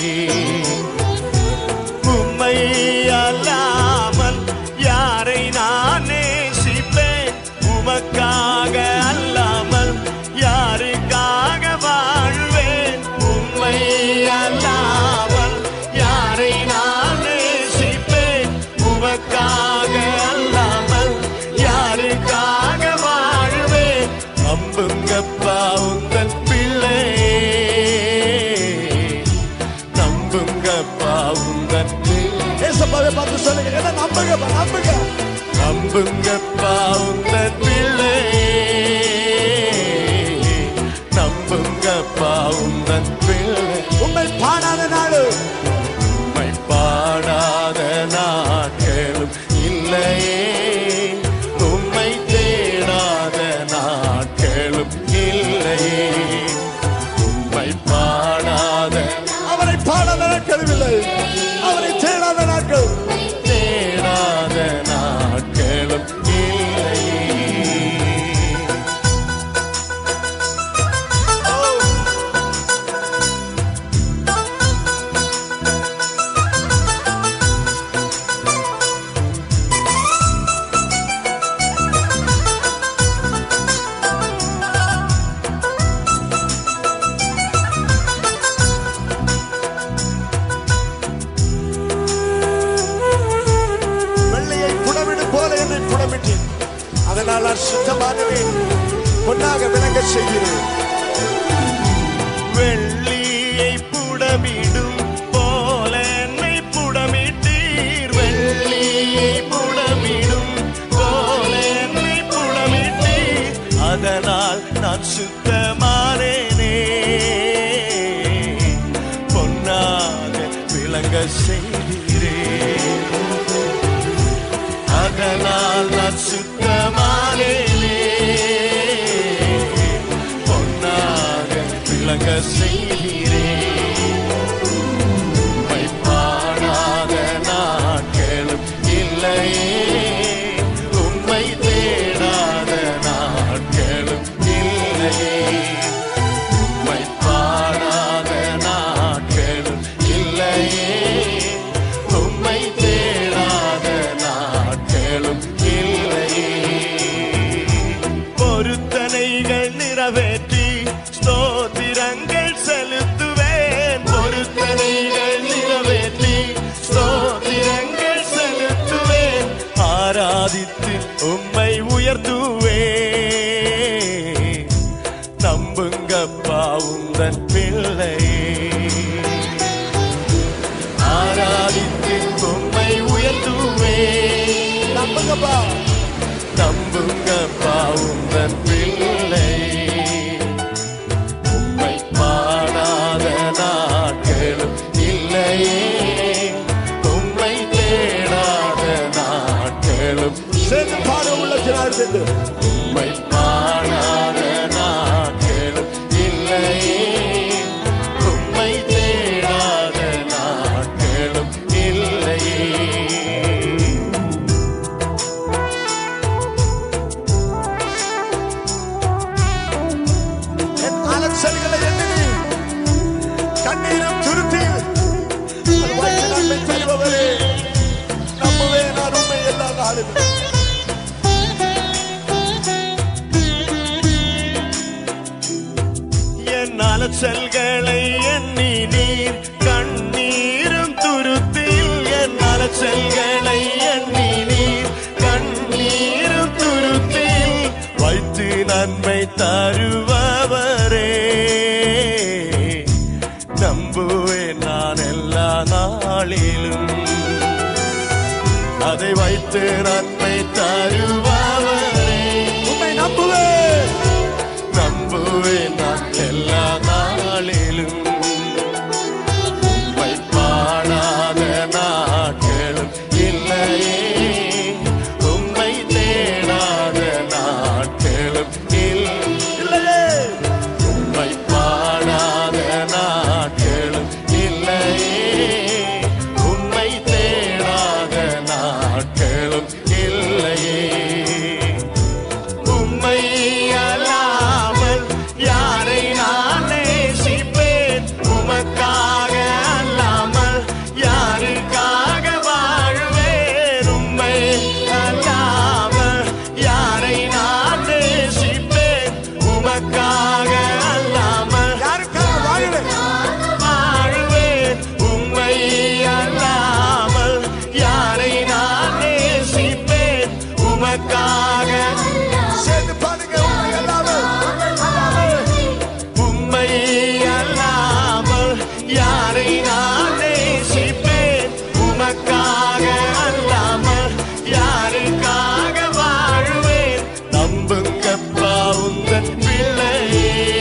உம்மை அல்லாமல் யாரை நான் நேசிப்பேன் உமக்காக அல்லாமல் யாருக்காக வாழ்வேன் உம்மை அல்லாமல் யாரை நான் நேசிப்பேன் உமக்காக அல்லாமல் யாருக்காக வாழ்வேன் நம்புங்கப்பா உங்கள் பிள்ளை நம்புங்கப்பா உங்கள் பிள்ளை ஏசப்பாவை பார்த்து சொல்லுங்க என்ன நம்புங்கப்பா நம்புங்க நம்புங்கப்பா உங்கள் பிள்ளை நம்புங்கப்பா உங்கள் பிள்ளை உண்மை பாடாத நாடு உம்மை பாடாத நாட்களும் இல்லையே உம்மை தேடாத நாட்களும் இல்லையே உம்மை பாடாத அவரை பாடாத நாட்கள் இல்லை அவரை தேடாத நாட்கள் தேடாத நாட்களும் இல்லையே வெள்ளையை புடமிடு போல என்னை புடமிட்டேன் அதனால் நான் சுத்தமானவேன் பொன்னாக விளங்க செய்கிறேன் வெள்ளியை புடமிடும் போல என்னை புடமிட்டீர் வெள்ளியை புடமிடும் போல என்னை புடமிட்டீர் அதனால் நான் சுத்தமானேனே பொன்னாக விளங்க செய்கிறேன் அதனால் நான் சுத்தமானேனே பொன்னாக விளங்க செய்கிறேன் உம்மை பாடாத நாட்களும் இல்லையே உம்மை தேடாத நாட்களும் இல்லையே உம்மை பாடாத நாட்களும் இல்லையே உம்மை தேடாத நாட்களும் இல்லையே பொருத்தனைகள் நிறைவேற்றி ஸ்தோத்திரங்கள் செலுத்துவேன் பொருத்தனைகள் நிறைவேற்றி ஸ்தோத்திரங்கள் செலுத்துவேன் ஆராதித்து உம்மை உயர்த்துவேன் நம்புங்கப்பா உந்தன் பிள்ளை ஆராதித்து உம்மை உயர்த்துவேன் நம்புங்கப்பா நம்புங்கப்பா உந்தன் பிள்ளை உம்மை பாடாத நாட்களும் இல்லையே உம்மை தேடாத நாட்களும் சேர்ந்து பாட உள்ளத்தினால் சென்று உம்மை பாடாத நாட்களும் இல்லையே உம்மை தேடாத நாட்களும் இல்லையே என் அலட்சல்களை எண்ணி கண்ணீரும் துருத்தி அது வாய்க்கு நன்மை தருபவரே நம்புவே நான் உண்மை எல்லா நாளிலும் என் அலச்சல்களை எண்ணி நீர் கண்ணீரும் துருத்தில் என் அலச்சல்களை எண்ணி நீர் கண்ணீரும் துருத்தில் வைத்து நன்மை தருபவரே நம்புவேன் நான் எல்லா நாளிலும் அதை வைத்து நன்மை தருபவரே உண்மை நம்புவேன் நம்புவேன் நான் எல்லா நாளிலும் உம்மை பாடாத நாட்களும் இல்லையே உம்மை தேடாத நாட்களும் இல்லை இல்லையே உம்மை பாடாத நாட்களும் இல்லையே உம்மை தேடாத நாட்களும் இல்லையே உமக்காக அல்லாமல் யாருக்காக வாழுறேன் வாழுவேன் உம்மை அல்லாமல் யாரை நான் நேசிப்பேன் உமக்காக சேர்ந்து பாடுங்க உண்மை அல்லாமல் அல்லாமல் உம்மை அல்லாமல் யாரை நான் நேசிப்பேன் உமக்காக அல்லாமல் யாருக்காக வாழுவேன் நம்புங்கப்பா உந்தன் பிள்ளை